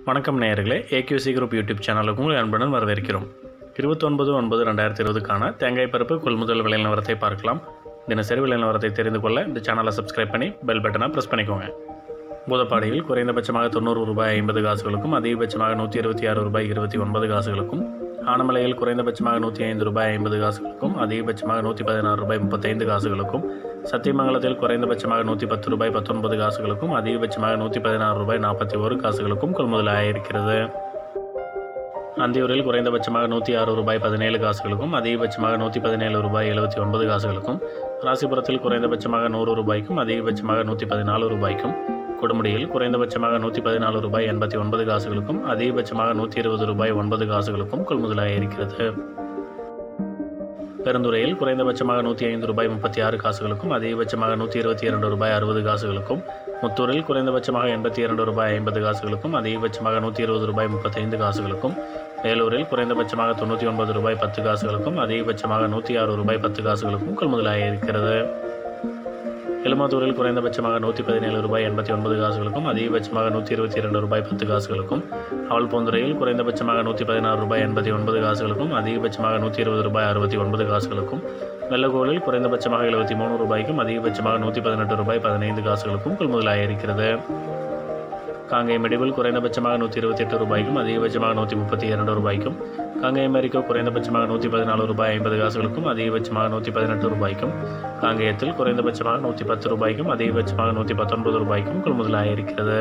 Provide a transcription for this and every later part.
வணக்கம் நேயர்களே AQC group YouTube சேனலுக்கு உங்களை அன்புடன் வரவேற்கிறோம் இருபத்தொன்பது ஒன்பது ரெண்டாயிரத்தி இருபதுக்கான தேங்காய் பருப்பு கொள்முதல் விலை நிலவரத்தை பார்க்கலாம் தினசரி விலை நிலவரத்தை தெரிந்து கொள்ள இந்த சேனலை சப்ஸ்கிரைப் பண்ணி பெல் பட்டனை ப்ரெஸ் பண்ணிக்கோங்க பூதப்பாடியில் குறைந்தபட்சமாக தொண்ணூறு ரூபாய் ஐம்பது காசுகளுக்கும் அதிகபட்சமாக நூற்றி இருபத்தி ஆறு ரூபாய் இருபத்தி ஒன்பது காசுகளுக்கும் ஆனமலையில் குறைந்தபட்சமாக நூற்றி ஐந்து ரூபாய் ஐம்பது காசுகளுக்கும் அதிகபட்சமாக நூற்றி பதினாறு ரூபாய் முப்பத்தைந்து காசுகளுக்கும் சத்தியமங்கலத்தில் குறைந்தபட்சமாக நூற்றி பத்து ரூபாய் பத்தொன்பது காசுகளுக்கும் அதிகபட்சமாக நூற்றி பதினாறு ரூபாய் நாற்பத்தி ஒரு காசுகளுக்கும் கொள்முதலாயிருக்கிறது அந்தியூரில் குறைந்தபட்சமாக நூற்றி ஆறு ரூபாய் பதினேழு காசுகளுக்கும் அதிகபட்சமாக நூற்றி பதினேழு ரூபாய் எழுபத்தி ஒன்பது காசுகளுக்கும் ராசிபுரத்தில் குறைந்தபட்சமாக நூறு ரூபாய்க்கும் அதிகபட்சமாக நூற்றி பதினாலு ரூபாய்க்கும் கொடுமுடியில் குறைந்தபட்சமாக நூற்றி பதினாலு ரூபாய் எண்பத்தி ஒன்பது காசுகளுக்கும் அதிகபட்சமாக நூற்றி இருபது ரூபாய் ஒன்பது காசுகளுக்கும் கொள்முதலாக இருக்கிறது பெருந்துறையில் குறைந்தபட்சமாக நூற்றி ஐந்து ரூபாய் முப்பத்தி ஆறு காசுகளுக்கும் அதிகபட்சமாக நூற்றி இருபத்தி இரண்டு ரூபாய் அறுபது காசுகளுக்கும் முத்தூரில் குறைந்தபட்சமாக எண்பத்தி இரண்டு ரூபாய் ஐம்பது காசுகளுக்கும் அதிகபட்சமாக நூற்றி இருபது ரூபாய் முப்பத்தைந்து காசுகளுக்கும் வேலூரில் குறைந்தபட்சமாக தொண்ணூற்றி ஒன்பது ரூபாய் பத்து காசுகளுக்கும் அதிகபட்சமாக நூற்றி ஆறு ரூபாய் பத்து காசுகளுக்கும் கொள்முதலாக இருக்கிறது எலுமாத்தூரில் குறைந்தபட்சமாக நூற்றி பதினேழு ரூபாய் எண்பத்தி ஒன்பது காசுகளுக்கும் அதிகபட்சமாக நூற்றி இருபத்தி இரண்டு ரூபாய் பத்து காசுகளுக்கும் அவல்பூந்துறையில் குறைந்தபட்சமாக நூற்றி பதினாறு ரூபாய் எண்பத்தி ஒன்பது காசுகளுக்கும் அதிகபட்சமாக நூற்றி இருபது ரூபாய் அறுபத்தி ஒன்பது காசுகளுக்கும் வெள்ளக்கோவிலில் குறைந்தபட்சமாக எழுபத்தி மூணு ரூபாய்க்கும் அதிகபட்சமாக நூற்றி பதினெட்டு ரூபாய் பதினைந்து காசுகளுக்கும் கொள்முதலாக இருக்கிறது காங்கேயம் மெடிவல் குறைந்தபட்சமாக நூற்றி இருபத்தி எட்டு ரூபாய்க்கும் அதிகபட்சமாக நூற்றி முப்பத்தி இரண்டு ரூபாய்க்கும் காங்கேயம் மெரிக்கோ குறைந்தபட்சமாக நூற்றி பதினாலு ரூபாய் ஐம்பது காசுகளுக்கும் அதிகபட்சமாக நூற்றி பதினெட்டு ரூபாய்க்கும் காங்கேயத்தில் குறைந்தபட்சமாக நூற்றி பத்து ரூபாய்க்கும் அதிகபட்சமாக நூற்றி பத்தொன்பது ரூபாய்க்கும் கொள்முதலாக இருக்கிறது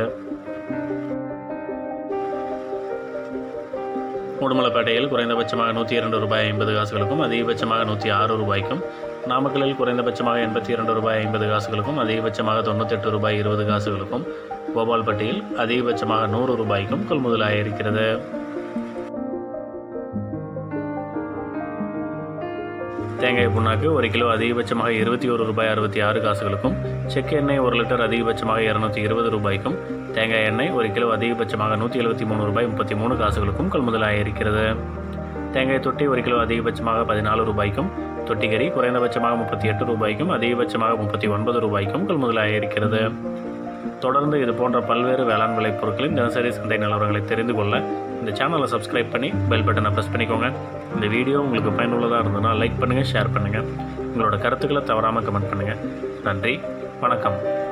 உடுமலைப்பேட்டையில் குறைந்தபட்சமாக நூற்றி இரண்டு ரூபாய் ஐம்பது காசுகளுக்கும் அதிகபட்சமாக நூற்றி ஆறு ரூபாய்க்கும் நாமக்கலில் குறைந்தபட்சமாக எண்பத்தி இரண்டு ரூபாய் ஐம்பது காசுகளுக்கும் அதிகபட்சமாக தொண்ணூத்தெட்டு ரூபாய் இருபது காசுகளுக்கும் கோபால்பட்டியில் அதிகபட்சமாக நூறு ரூபாய்க்கும் கொள்முதலாக இருக்கிறது தேங்காய் புண்ணாக்கு ஒரு கிலோ அதிகபட்சமாக இருபத்தி ஒரு ரூபாய் அறுபத்தி ஆறு காசுகளுக்கும் செக் எண்ணெய் ஒரு லிட்டர் அதிகபட்சமாக இரநூத்தி இருபது ரூபாய்க்கும் தேங்காய் எண்ணெய் ஒரு கிலோ அதிகபட்சமாக நூற்றி எழுபத்தி மூணு ரூபாய் முப்பத்தி மூணு காசுகளுக்கும் கொள்முதலாக இருக்கிறது தேங்காய் தொட்டி ஒரு கிலோ அதிகபட்சமாக பதினாலு ரூபாய்க்கும் தொட்டிக்கறி குறைந்தபட்சமாக முப்பத்தி எட்டு ரூபாய்க்கும் அதிகபட்சமாக முப்பத்தி ஒன்பது ரூபாய்க்கும் கொள்முதலாக இருக்கிறது தொடர்ந்து இது போன்ற பல்வேறு வேளாண் விளைபொருட்களின் தினசரி சந்தை நிலவரங்களை தெரிந்து கொள்ள இந்த சேனலை சப்ஸ்கிரைப் பண்ணி பெல் பட்டனை ப்ரெஸ் பண்ணிக்கோங்க இந்த வீடியோ உங்களுக்கு பயனுள்ளதாக இருந்ததுன்னா லைக் பண்ணுங்கள் ஷேர் பண்ணுங்கள் உங்களோட கருத்துக்களை தவறாமல் கமெண்ட் பண்ணுங்கள் நன்றி வணக்கம்